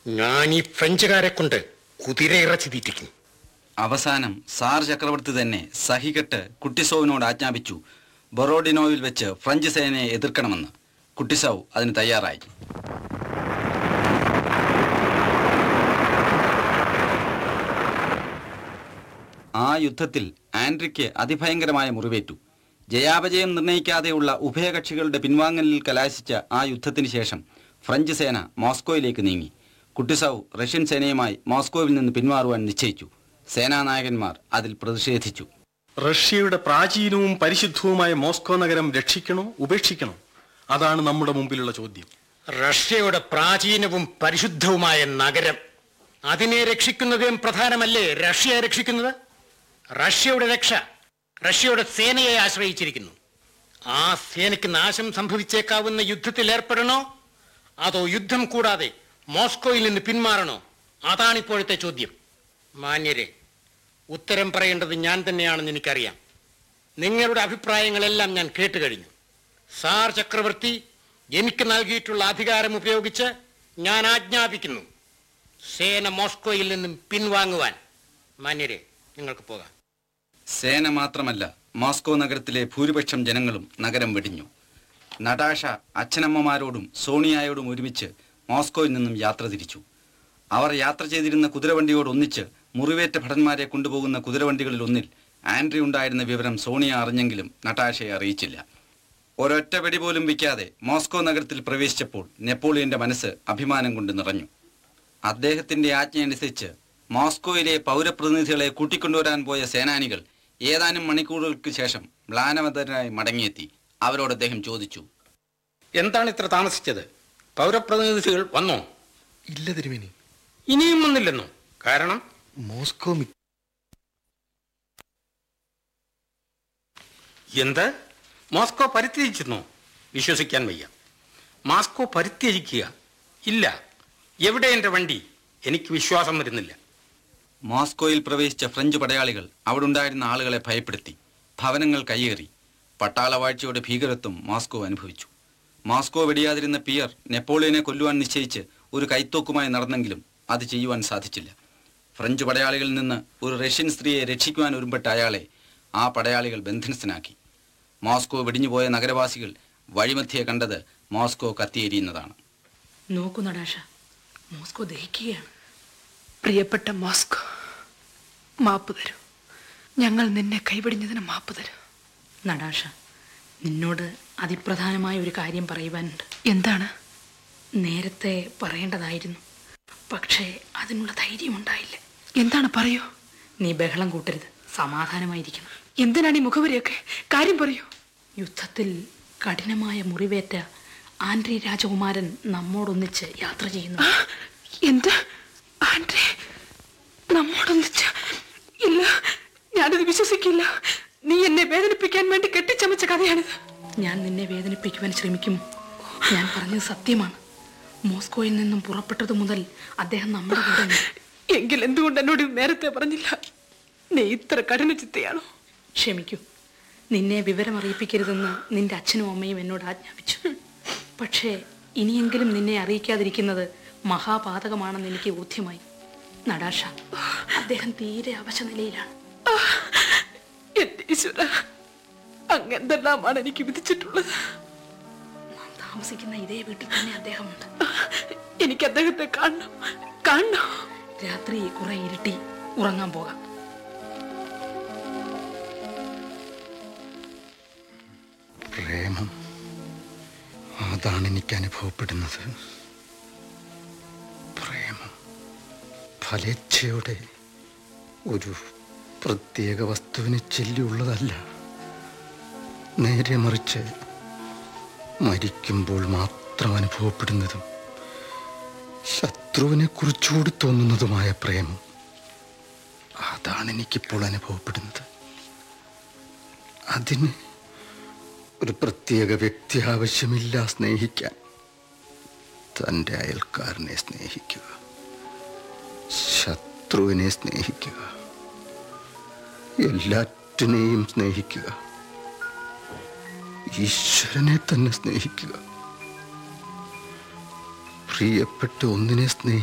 ഞാൻ ഈ ഫ്രഞ്ചുകാരെ കൊണ്ട് കുതിരയിറച്ചി തീറ്റിക്കും അവസാനം സാർ ചക്രവർത്തി തന്നെ സഹികെട്ട് കുട്ടിസോവിനോട് ആജ്ഞാപിച്ചു ബൊറോഡിനോയിൽ വെച്ച് ഫ്രഞ്ച് സേനയെ എതിർക്കണമെന്ന് കുട്ടിസൗ അതിന് തയ്യാറായി ആ യുദ്ധത്തിൽ ആൻഡ്രിക്ക് അതിഭയങ്കരമായ മുറിവേറ്റു ജയാപജയം നിർണയിക്കാതെയുള്ള ഉഭയകക്ഷികളുടെ പിൻവാങ്ങലിൽ കലാശിച്ച ആ യുദ്ധത്തിന് ശേഷം ഫ്രഞ്ച് സേന മോസ്കോയിലേക്ക് നീങ്ങി കുട്ടിസൗ റഷ്യൻ സേനയുമായി മോസ്കോവിൽ നിന്ന് പിന്മാറുവാൻ നിശ്ചയിച്ചു സേനാനായകന്മാർ അതിൽ പ്രതിഷേധിച്ചു റഷ്യയുടെ പ്രാചീനവും പരിശുദ്ധവുമായ മോസ്കോ നഗരം രക്ഷിക്കണോ ഉപേക്ഷിക്കണോ അതാണ് നമ്മുടെ മുമ്പിലുള്ള ചോദ്യം റഷ്യയുടെ പ്രാചീനവും പരിശുദ്ധവുമായ നഗരം അതിനെ രക്ഷിക്കുന്നതും പ്രധാനമല്ലേ റഷ്യയെ രക്ഷിക്കുന്നത് റഷ്യയുടെ രക്ഷ റഷ്യയുടെ സേനയെ ആശ്രയിച്ചിരിക്കുന്നു ആ സേനയ്ക്ക് നാശം സംഭവിച്ചേക്കാവുന്ന യുദ്ധത്തിൽ ഏർപ്പെടണോ അതോ യുദ്ധം കൂടാതെ മോസ്കോയിൽ നിന്ന് പിന്മാറണോ അതാണ് ഇപ്പോഴത്തെ ചോദ്യം മാന്യരെ ഉത്തരം പറയേണ്ടത് ഞാൻ തന്നെയാണെന്ന് എനിക്കറിയാം നിങ്ങളുടെ അഭിപ്രായങ്ങളെല്ലാം ഞാൻ കേട്ട് കഴിഞ്ഞു സാർ ചക്രവർത്തി എനിക്ക് നൽകിയിട്ടുള്ള അധികാരം ഉപയോഗിച്ച് ഞാൻ ആജ്ഞാപിക്കുന്നു സേന മോസ്കോയിൽ നിന്നും പിൻവാങ്ങുവാൻ മാന്യരെ നിങ്ങൾക്ക് പോകാം സേന മാത്രമല്ല മോസ്കോ നഗരത്തിലെ ഭൂരിപക്ഷം ജനങ്ങളും നഗരം വെടിഞ്ഞു നടാഷ അച്ഛനമ്മമാരോടും സോണിയായോടും ഒരുമിച്ച് മോസ്കോയിൽ നിന്നും യാത്ര തിരിച്ചു അവർ യാത്ര ചെയ്തിരുന്ന കുതിരവണ്ടിയോട് ഒന്നിച്ച് മുറിവേറ്റ ഭടന്മാരെ കൊണ്ടുപോകുന്ന കുതിരവണ്ടികളിൽ ഒന്നിൽ ആൻഡ്രി ഉണ്ടായിരുന്ന വിവരം സോണിയ അറിഞ്ഞെങ്കിലും നട്ടാഷയെ അറിയിച്ചില്ല ഒരൊറ്റ വെടി പോലും വിൽക്കാതെ മോസ്കോ നഗരത്തിൽ പ്രവേശിച്ചപ്പോൾ നെപ്പോളിയന്റെ മനസ്സ് അഭിമാനം കൊണ്ട് നിറഞ്ഞു അദ്ദേഹത്തിന്റെ ആജ്ഞയനുസരിച്ച് മോസ്കോയിലെ പൗരപ്രതിനിധികളെ കൂട്ടിക്കൊണ്ടുവരാൻ പോയ സേനാനികൾ ഏതാനും മണിക്കൂറുകൾക്ക് ശേഷം മ്ലാനവതരായി മടങ്ങിയെത്തി അവരോട് അദ്ദേഹം ചോദിച്ചു എന്താണ് ഇത്ര താമസിച്ചത് പൗരപ്രതിനിധികൾ വന്നോ ഇല്ല തിരുമേനി ഇനിയും വന്നില്ലെന്നോ കാരണം മോസ്കോ മി- എന്ത് മോസ്കോ പരിത്യജിച്ചെന്നോ വിശ്വസിക്കാൻ വയ്യ മാസ്കോ പരിത്യജിക്കുക ഇല്ല എവിടെ എൻ്റെ വണ്ടി എനിക്ക് വിശ്വാസം വരുന്നില്ല മോസ്കോയിൽ പ്രവേശിച്ച ഫ്രഞ്ച് പടയാളികൾ അവിടെ ഉണ്ടായിരുന്ന ആളുകളെ ഭയപ്പെടുത്തി ഭവനങ്ങൾ കയ്യേറി പട്ടാളവാഴ്ചയുടെ ഭീകരത്വം മോസ്കോ അനുഭവിച്ചു മോസ്കോ വെടിയാതിരുന്ന പിയർ നെപ്പോളിയനെ കൊല്ലുവാൻ നിശ്ചയിച്ച് ഒരു കൈത്തോക്കുമായി നടന്നെങ്കിലും അത് ചെയ്യുവാൻ സാധിച്ചില്ല ഫ്രഞ്ച് പടയാളികളിൽ നിന്ന് ഒരു റഷ്യൻ സ്ത്രീയെ രക്ഷിക്കുവാൻ ഒരുമ്പെട്ട അയാളെ ആ പടയാളികൾ ബന്ധനസ്ഥനാക്കി മോസ്കോ വെടിഞ്ഞുപോയ നഗരവാസികൾ വഴിമധ്യേ കണ്ടത് മോസ്കോ കത്തിയെരിയുന്നതാണ് നോക്കൂ നടാഷ മോസ്കോ ദഹിക്കുകയാണ് പ്രിയപ്പെട്ട മോസ്കോ മാപ്പ് തരൂ ഞങ്ങൾ നിന്നെ കൈവടിഞ്ഞതിന് മാപ്പ് തരൂ നടാഷ നിന്നോട് അതിപ്രധാനമായ ഒരു കാര്യം പറയുവാനുണ്ട് എന്താണ് നേരത്തെ പറയേണ്ടതായിരുന്നു പക്ഷേ അതിനുള്ള ധൈര്യമുണ്ടായില്ല എന്താണ് പറയൂ നീ ബഹളം കൂട്ടരുത് സമാധാനമായിരിക്കണം എന്തിനാണ് ഈ മുഖവരിയൊക്കെ കാര്യം പറയൂ യുദ്ധത്തിൽ കഠിനമായ മുറിവേറ്റ ആൻഡ്രി രാജകുമാരൻ നമ്മോടൊന്നിച്ച് യാത്ര ചെയ്യുന്നു ആ, എന്ത് ആൻഡ്രേ നമ്മോടൊന്നിച്ച് ഇല്ല ഞാനിത് വിശ്വസിക്കില്ല നീ എന്നെ വേദനിപ്പിക്കാൻ വേണ്ടി കെട്ടിച്ചമച്ച കഥയാണിത് ഞാൻ നിന്നെ വേദനിപ്പിക്കുവാൻ ശ്രമിക്കും ഞാൻ പറഞ്ഞത് സത്യമാണ് മോസ്കോയിൽ നിന്നും പുറപ്പെട്ടതു മുതൽ അദ്ദേഹം നമ്മുടെ കൂടെ ഉണ്ട്. എങ്കിൽ എന്തുകൊണ്ട് എന്നോട് ഇത് നേരത്തെ പറഞ്ഞില്ല നീ ഇത്ര കഠിന ചിത്തയാണോ ക്ഷമിക്കൂ നിന്നെ വിവരം അറിയിപ്പിക്കരുതെന്ന് നിന്റെ അച്ഛനും അമ്മയും എന്നോട് ആജ്ഞാപിച്ചു പക്ഷേ ഇനിയെങ്കിലും നിന്നെ അറിയിക്കാതിരിക്കുന്നത് മഹാപാതകമാണെന്ന് എനിക്ക് ബോധ്യമായി നടാഷ അദ്ദേഹം തീരെ അവശനിലയിലാണ് എന്റെ ഈശ്വര അങ്ങെന്തെല്ലാമാണ് എനിക്ക് വിധിച്ചിട്ടുള്ളത് നാം താമസിക്കുന്ന ഇതേ വീട്ടിൽ തന്നെ അദ്ദേഹമുണ്ട് എനിക്ക് അദ്ദേഹത്തെ കാണണം കാണണം രാത്രി കുറെ ഇരുട്ടി ഉറങ്ങാൻ പോകാം പ്രേമം അതാണ് എനിക്ക് അനുഭവപ്പെടുന്നത് പ്രേമം ഫലേച്ഛയുടെ ഒരു പ്രത്യേക വസ്തുവിനെ ചൊല്ലിയുള്ളതല്ല നേരെ മറിച്ച് മരിക്കുമ്പോൾ മാത്രം അനുഭവപ്പെടുന്നതും ശത്രുവിനെ കുറിച്ചുകൂടി തോന്നുന്നതുമായ പ്രേമം അതാണ് എനിക്കിപ്പോൾ അനുഭവപ്പെടുന്നത് അതിന് ഒരു പ്രത്യേക വ്യക്തി ആവശ്യമില്ല സ്നേഹിക്കാൻ തൻ്റെ അയൽക്കാരനെ സ്നേഹിക്കുക ശത്രുവിനെ സ്നേഹിക്കുക എല്ലാറ്റിനെയും സ്നേഹിക്കുക ഈശ്വരനെ തന്നെ സ്നേഹിക്കുക പ്രിയപ്പെട്ട ഒന്നിനെ സ്നേഹി